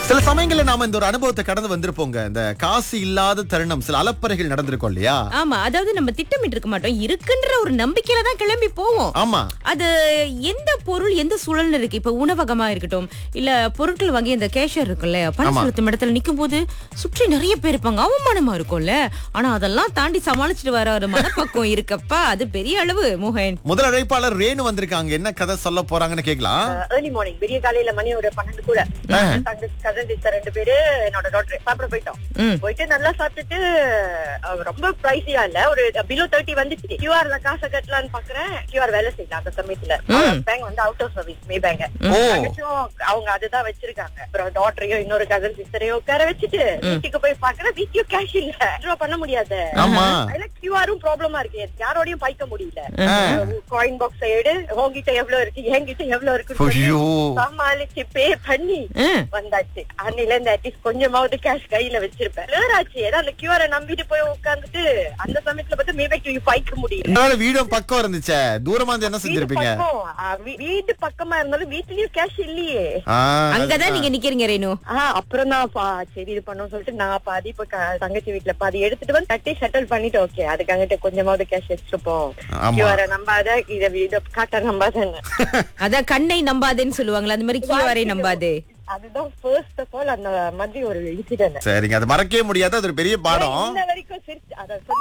சில சமயங்கள்ல நாம இந்த ஒரு அனுபவத்தை கடந்து வந்திருப்போங்க இந்த காசு இல்லாத தருணம் சில அலப்பறைகள் நடந்திருக்கும் இல்லையா ஆமா அதாவது நம்ம திட்டமிட்டு இருக்க மாட்டோம் இருக்குன்ற ஒரு நம்பிக்கையில தான் கிளம்பி போவோம் ஆமா அது எந்த பொருள் எந்த சூழல்னு இருக்கு இப்ப உணவகமா இருக்கட்டும் இல்ல பொருட்கள் வாங்கி இந்த கேஷியர் இருக்குல்ல பணம் ஆமா. செலுத்தும் இடத்துல நிக்கும் போது சுற்றி நிறைய பேர் இருப்பாங்க அவமானமா இருக்கும்ல ஆனா அதெல்லாம் தாண்டி சமாளிச்சுட்டு வர ஒரு மனப்பக்குவம் இருக்கப்பா அது பெரிய அளவு மோகன் முதல் அழைப்பாளர் ரேணு வந்திருக்காங்க என்ன கதை சொல்ல போறாங்கன்னு கேக்கலாம் ஏர்லி மார்னிங் விடிய காலையில மணி ஒரு பன்னெண்டு கூட கசன் சிஸ்டர் ரெண்டு பேரு என்னோட டாக்டர் சாப்பிட போயிட்டோம் ம். போயிட்டு நல்லா சாப்பிட்டுட்டு அஹ், ரொம்ப பிரைஸியா இல்ல ஒரு பிலோ தேர்ட்டி வந்துச்சு கியூஆர்ல காசை கட்டலாம்னு பாக்குறேன் கியூஆர் வேலை செய்யல அந்த சமயத்துல பேங்க் வந்து out of service Maybank ஓ. அவங்க அதுதான் வச்சிருக்காங்க அப்புறம் டாக்டரையும் இன்னொரு கசன் சிஸ்டரையும் உட்கார வச்சுட்டு வீட்டுக்கு போய் பாக்குறேன் வீட்லயும் கேஷ் இல்ல withdraw பண்ண முடியாது ஆமா அதுல கியூஆரும் ப்ராப்ளமா இருக்கு யாரோடையும் பாய்க்க முடியல காயின் பாக்ஸ் எடு உங்ககிட்ட எவ்வளவு இருக்கு என்கிட்ட எவ்வளவு இருக்கு ஐயோ சமாளிச்சு பே பண்ணி ம். வந்தாச்சு அன்னில இருந்து அட்லீஸ்ட் கொஞ்சமாவது கேஷ் கையில வச்சிருப்பேன் Blur ஆச்சு ஏன்னா அந்த கியூஆரை நம்பிட்டு போய் உட்கார்ந்துட்டு அந்த சமயத்துல பார்த்து மேபேக் யூ பாய்க்க முடியல என்னால வீடும் பக்கம் இருந்துச்சே தூரமா இருந்து என்ன வீடு செஞ்சிருப்பீங்க பக்கம், ஆ, வீ- வீடு பக்கமா இருந்தாலும் வீட்லயும் கேஷ் இல்லையே ஆ, அங்கதான் நீங்க நிக்கிறீங்க ரேணு ஆஹ் அப்புறம் தான் பா சரி இது பண்ணோம் சொல்லிட்டு நான் பாதி இப்ப க- தங்கச்சி வீட்டுல பாதி எடுத்துட்டு வந்து தட்டி செட்டில் பண்ணிட்டு ஓகே அதுக்கு அங்கிட்ட கொஞ்சமாவது கேஷ் வச்சிருப்போம் ஆமா. கியூஆரை நம்பாத இத இத காட்ட நம்பாதன்னு அதான் கண்ணை நம்பாதேன்னு சொல்லுவாங்களா அந்த மாதிரி கீழே நம்பாதே அதுதான் ஃபர்ஸ்ட் ஆஃப் ஆல் அந்த மாதிரி ஒரு இன்சிடென்ட் சரிங்க அது மறக்கவே முடியாது அது ஒரு பெரிய பாடம் இன்ன வரைக்கும் சிரிச்சு அத